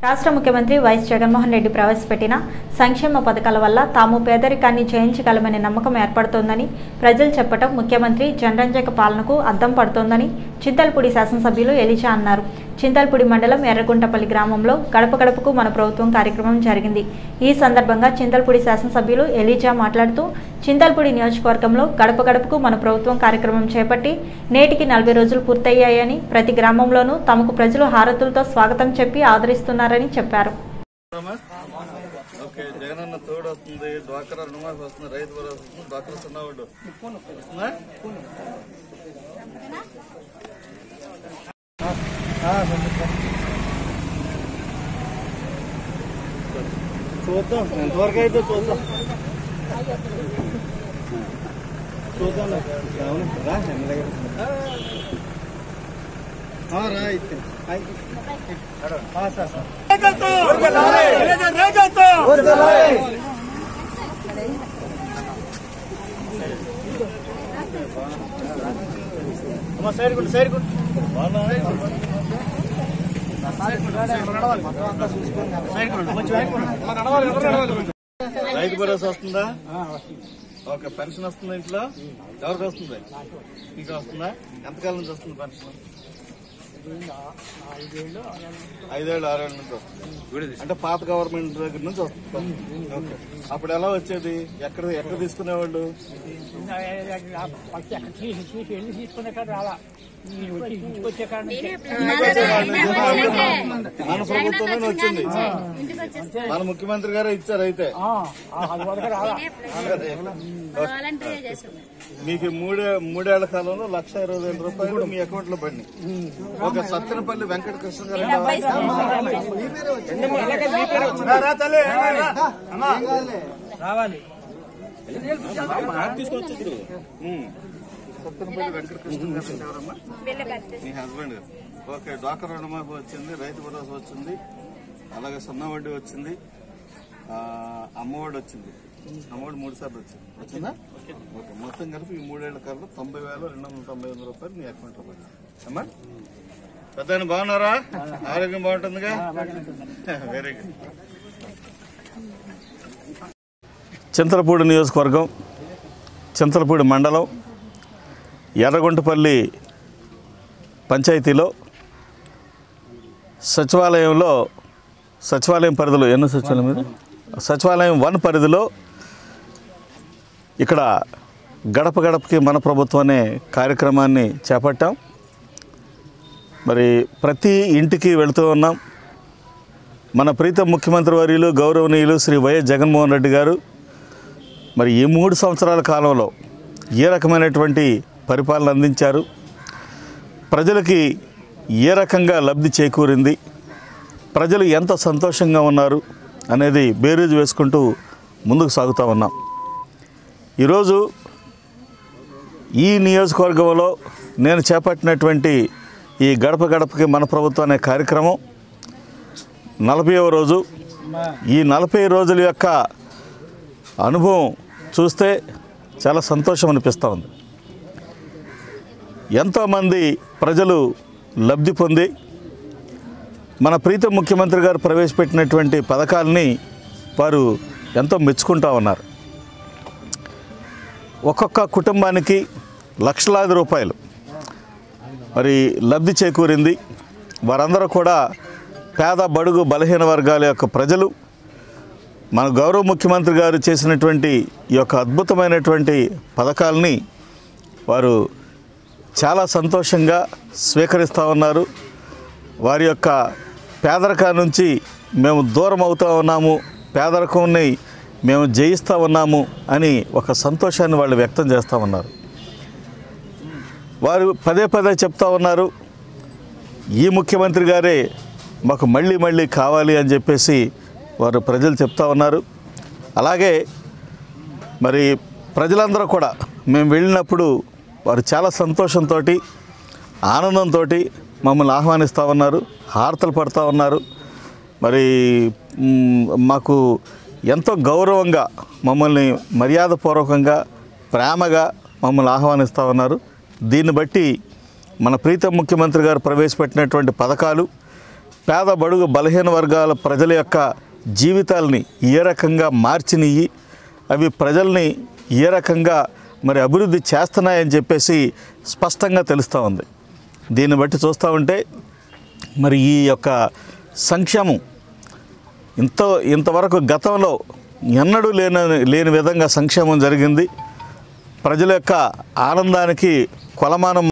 రాష్ట్ర ముఖ్యమంత్రి వైఎస్ జగన్మోహన్ రెడ్డి ప్రవేశపెట్టిన సంక్షేమ పథకాల వల్ల తాము పేదరికాన్ని జయించగలమనే నమ్మకం ఏర్పడుతోందని ప్రజలు చెప్పటం ముఖ్యమంత్రి జనరంజక పాలనకు అద్దం పడుతోందని చింతల్పూడి శాసనసభ్యులు ఎలిజా అన్నారు చింతల్పూడి మండలం ఎర్రగుంటపల్లి గ్రామంలో గడప గడపకు మన ప్రభుత్వం కార్యక్రమం జరిగింది ఈ సందర్భంగా చింతల్పూడి శాసనసభ్యులు ఎలిజా మాట్లాడుతూ చింతల్పూడి నియోజకవర్గంలో గడప గడపకు మన ప్రభుత్వం కార్యక్రమం చేపట్టి నేటికి నలభై రోజులు పూర్తయ్యాయని ప్రతి గ్రామంలోనూ తమకు ప్రజలు హారతులతో స్వాగతం చెప్పి ఆదరిస్తున్నారని చెప్పారు ఓకే జగనన్న తోడు వస్తుంది డ్వాక్రా రుణమాఫీ వస్తుంది రైతు భరోసా వస్తుంది డ్వాక్రా సున్నావాడు వస్తుందా? చూద్దాం ఎంతవరకు అయితే చూద్దాం చూద్దాం అవును రా ఎమ్మెల్యే రా అయితే సార్ సార్ అమ్మ సైడ్ కొట్టు సైడ్ కొట్టు సైడ్ కొట్టు కొంచెం వెనక్కి కొట్టు. రైతు భరోసా వస్తుందా ఓకే పెన్షన్ వస్తుందా ఇంట్లో ఎవరికి వస్తుంది మీకు వస్తుందా ఎంతకాలం నుంచి వస్తుంది పెన్షన్ ఐదేళ్ళు ఆరేళ్ళ నుంచి వస్తుంది అంటే పాత గవర్నమెంట్ దగ్గర నుంచి వస్తుంది ఓకే అప్పుడు ఎలా వచ్చేది ఎక్కడ ఎక్కడ తీసుకునేవాళ్ళు మన ప్రభుత్వంలోనే వచ్చింది మన ముఖ్యమంత్రి గారే ఇచ్చారు అయితే మీకు మూడే మూడేళ్ల కాలంలో లక్ష ఇరవై వేల రూపాయలు మీ అకౌంట్ లో పడినాయి ఒక సత్తెనపల్లి వెంకట కృష్ణ గారు రా, రా తల్లి, రా, రా. అమ్మా. ఉమ్. సత్తెనపల్లి వెంకట కృష్ణ గారు అంటే ఎవరమ్మా మీ హస్బెండ్ గారు ఓకే డాక్టర్ రుణమాఫీ వచ్చింది రైతు భరోసా వచ్చింది అలాగే సున్నా వడ్డీ వచ్చింది ఆ, అమ్మఒడి వచ్చింది అమ్మఒడి మూడు సార్లు వచ్చింది వచ్చిందా ఓకే మొత్తం కలిపి ఈ మూడేళ్ల కాలంలో తొంభై వేల రెండు వందల తొంభై ఎనిమిది రూపాయలు మీ అకౌంట్ లో పడింది అమ్మా పెద్ద బాగున్నారా ఆరోగ్యం బాగుంటుందిగా వెరీ గుడ్ చింతలపూడి నియోజకవర్గం చింతలపూడి మండలం ఎర్రగుంటపల్లి పంచాయతీలో సచివాలయంలో సచివాలయం పరిధిలో ఎన్నో సచివాలయం మీద సచివాలయం వన్ పరిధిలో ఇక్కడ గడప గడపకి మన ప్రభుత్వం అనే కార్యక్రమాన్ని చేపట్టాం మరి ప్రతి ఇంటికి వెళుతూ ఉన్నాం మన ప్రీతం ముఖ్యమంత్రి వర్యులు గౌరవనీయులు శ్రీ వైఎస్ జగన్మోహన్ రెడ్డి గారు మరి ఈ మూడు సంవత్సరాల కాలంలో ఏ రకమైనటువంటి పరిపాలన అందించారు ప్రజలకి ఏ రకంగా లబ్ధి చేకూరింది ప్రజలు ఎంత సంతోషంగా ఉన్నారు అనేది బేరీజు వేసుకుంటూ ముందుకు సాగుతూ ఉన్నాం ఈరోజు ఈ నియోజకవర్గంలో నేను చేపట్టినటువంటి ఈ గడప గడపకి మన ప్రభుత్వం అనే కార్యక్రమం నలభైవ రోజు ఈ నలభై రోజుల యొక్క అనుభవం చూస్తే చాలా సంతోషం అనిపిస్తూ ఉంది ఎంతోమంది ప్రజలు లబ్ధి పొంది మన ప్రీతం ముఖ్యమంత్రి గారు ప్రవేశపెట్టినటువంటి పథకాలని వారు ఎంతో మెచ్చుకుంటా ఉన్నారు ఒక్కొక్క కుటుంబానికి లక్షలాది రూపాయలు మరి లబ్ధి చేకూరింది వారందరూ కూడా పేద బడుగు బలహీన వర్గాల యొక్క ప్రజలు మన గౌరవ ముఖ్యమంత్రి గారు చేసినటువంటి ఈ యొక్క అద్భుతమైనటువంటి పథకాలని వారు చాలా సంతోషంగా స్వీకరిస్తూ ఉన్నారు వారి యొక్క పేదరికం నుంచి మేము దూరం అవుతూ ఉన్నాము పేదరికంని మేము జయిస్తూ ఉన్నాము అని ఒక సంతోషాన్ని వాళ్ళు వ్యక్తం చేస్తూ ఉన్నారు వారు పదే పదే చెప్తా ఉన్నారు ఈ ముఖ్యమంత్రి గారే మాకు మళ్ళీ మళ్ళీ కావాలి అని చెప్పేసి వారు ప్రజలు చెప్తా ఉన్నారు అలాగే మరి ప్రజలందరూ కూడా మేము వెళ్ళినప్పుడు వారు చాలా సంతోషంతో ఆనందంతో మమ్మల్ని ఆహ్వానిస్తూ ఉన్నారు హారతలు పడుతూ ఉన్నారు మరి మ్, మాకు ఎంతో గౌరవంగా మమ్మల్ని మర్యాదపూర్వకంగా ప్రేమగా మమ్మల్ని ఆహ్వానిస్తూ ఉన్నారు దీన్ని బట్టి మన ప్రీతం ముఖ్యమంత్రి గారు ప్రవేశపెట్టినటువంటి పథకాలు పేద బడుగు బలహీన వర్గాల ప్రజల యొక్క జీవితాలని ఏ రకంగా మార్చినయి అవి ప్రజల్ని ఏ రకంగా మరి అభివృద్ధి చేస్తున్నాయని చెప్పేసి స్పష్టంగా తెలుస్తూ ఉంది దీన్ని బట్టి చూస్తూ ఉంటే మరి ఈ యొక్క సంక్షేమం ఇంత ఇంతవరకు గతంలో ఎన్నడూ లేని లేని విధంగా సంక్షేమం జరిగింది ప్రజల యొక్క ఆనందానికి కొలమానం